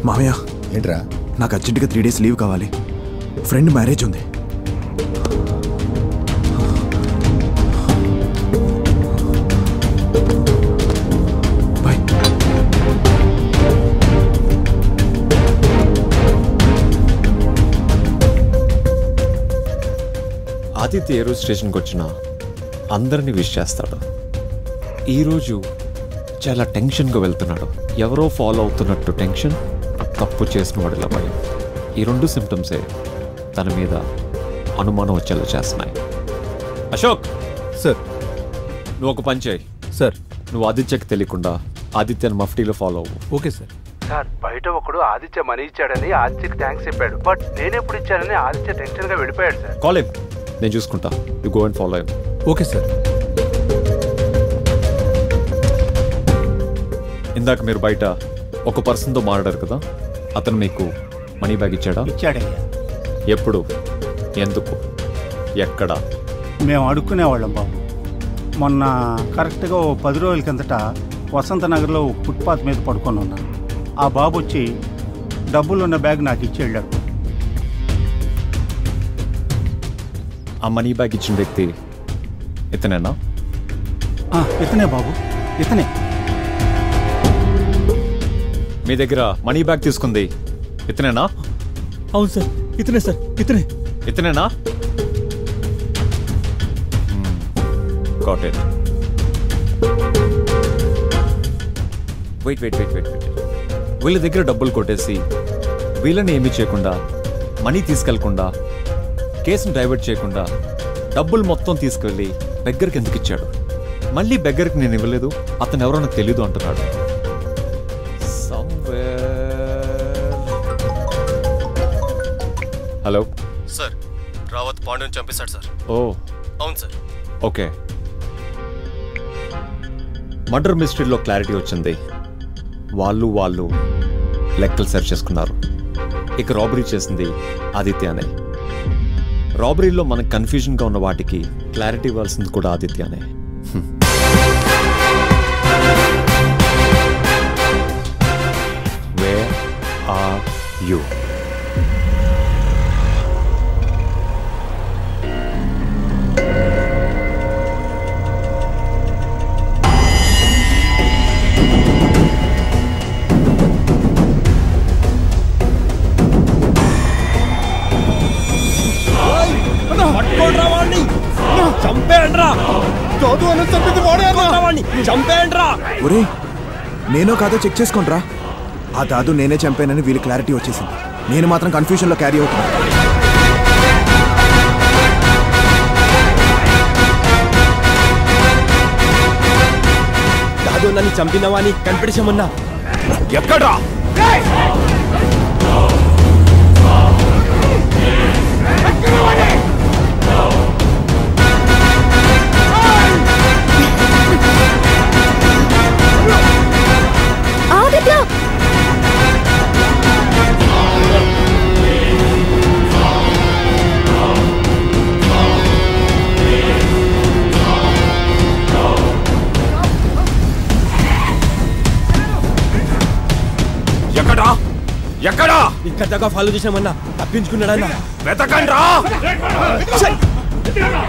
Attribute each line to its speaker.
Speaker 1: మామయ్య
Speaker 2: ఏంట్రా
Speaker 1: నాకు అర్జెంటుగా త్రీ డేస్ లీవ్ కావాలి ఫ్రెండ్ మ్యారేజ్ ఉంది బాయ్
Speaker 3: ఆదిత్య ఏ రోజు స్టేషన్కి వచ్చినా అందరినీ విష్ చేస్తాడు ఈరోజు చాలా టెన్షన్గా వెళ్తున్నాడు ఎవరో ఫాలో అవుతున్నట్టు టెన్షన్ తప్పు చేసిన వాడిలా భయం ఈ రెండు సిమ్టమ్సే తన మీద అనుమానం వచ్చేలా చేస్తున్నాయి అశోక్
Speaker 4: సార్
Speaker 3: నువ్వు ఒక పని చేయి
Speaker 4: సార్
Speaker 3: నువ్వు ఆదిత్యకి తెలియకుండా ఆదిత్యని మఫ్టీలో ఫాలో అవ్వు
Speaker 4: ఓకే సార్
Speaker 5: సార్ బయట ఒకడు ఆదిత్య మనీ ఇచ్చాడని ఆదిత్యకి థ్యాంక్స్ చెప్పాడు బట్ నేనెప్పుడు ఇచ్చానని ఆదిత్య టెన్షన్ గా వెళ్ళిపోయాడు సార్
Speaker 3: కాల్ హిమ్ నేను చూసుకుంటా you go and follow him
Speaker 4: okay sir
Speaker 3: ఇందాక మీరు బయట ఒక పర్సన్తో మాట్లాడారు కదా అతను మీకు మనీ బ్యాగ్ ఇచ్చాడా
Speaker 6: ఇచ్చాడయ్యా
Speaker 3: ఎప్పుడు ఎందుకు ఎక్కడ
Speaker 6: మేము అడుక్కునేవాళ్ళం బాబు మొన్న కరెక్ట్గా ఓ పది రోజుల కిందట వసంత నగర్లో ఓ ఫుట్పాత్ మీద పడుకొని ఉన్నాను ఆ బాబు వచ్చి డబ్బులు ఉన్న బ్యాగ్ నాకు ఇచ్చి వెళ్ళాడు
Speaker 3: ఆ మనీ బ్యాగ్ ఇచ్చిన వ్యక్తి ఇతనేనా
Speaker 6: ఆ, ఇతనే బాబు ఇతనే
Speaker 3: మీ దగ్గర మనీ బ్యాగ్ తీసుకుంది ఇతనేనా
Speaker 4: అవును సార్ ఇతనే సార్ ఇతనే
Speaker 3: ఇతనేనా got it wait wait wait wait wait వీళ్ళ దగ్గర డబ్బులు కొట్టేసి వీళ్ళని ఏమీ చేయకుండా మనీ తీసుకెళ్లకుండా కేసును డైవర్ట్ చేయకుండా డబ్బులు మొత్తం తీసుకెళ్ళి బెగ్గర్కి ఎందుకు ఇచ్చాడు మళ్ళీ బెగ్గర్కి నేను ఇవ్వలేదు అతను ఎవరో నాకు తెలీదు అంటున్నాడు హలో
Speaker 7: సార్ రావత్ పాండ్యని చంపేశాడు సార్
Speaker 3: ఓ
Speaker 7: అవును సార్
Speaker 3: ఓకే మర్డర్ మిస్టరీలో క్లారిటీ వచ్చింది వాళ్ళు వాళ్ళు లెక్కలు సెర్చ్ చేసుకున్నారు ఇక రాబరీ చేసింది ఆదిత్యనే రాబరీలో మనకు కన్ఫ్యూజన్గా ఉన్న వాటికి క్లారిటీ ఇవ్వాల్సింది కూడా ఆదిత్యనే హ్మ్. Where are you?
Speaker 8: పట్టుకోండిరా వాడిని చంపేయండిరా చదువు అని చెప్పింది వాడిని చంపేయండిరా
Speaker 1: ఒరే నేనో కాదో చెక్ చేసుకోండిరా ఆ దాదు నేనే చంపానని వీళ్ళు క్లారిటీ వచ్చేసింది నేను మాత్రం కన్ఫ్యూజన్లో క్యారీ అవుతున్నా
Speaker 8: దాదు నన్ను చంపినవాని కనిపించమన్నా
Speaker 3: ఎక్కడ్రా
Speaker 9: ఆదిత్య
Speaker 3: ఎక్కడా ఎక్కడా
Speaker 8: ఇక్కడ దాకా ఫాలో చేసామన్నా తప్పించుకున్నాడన్నా
Speaker 3: వెతకండ్రా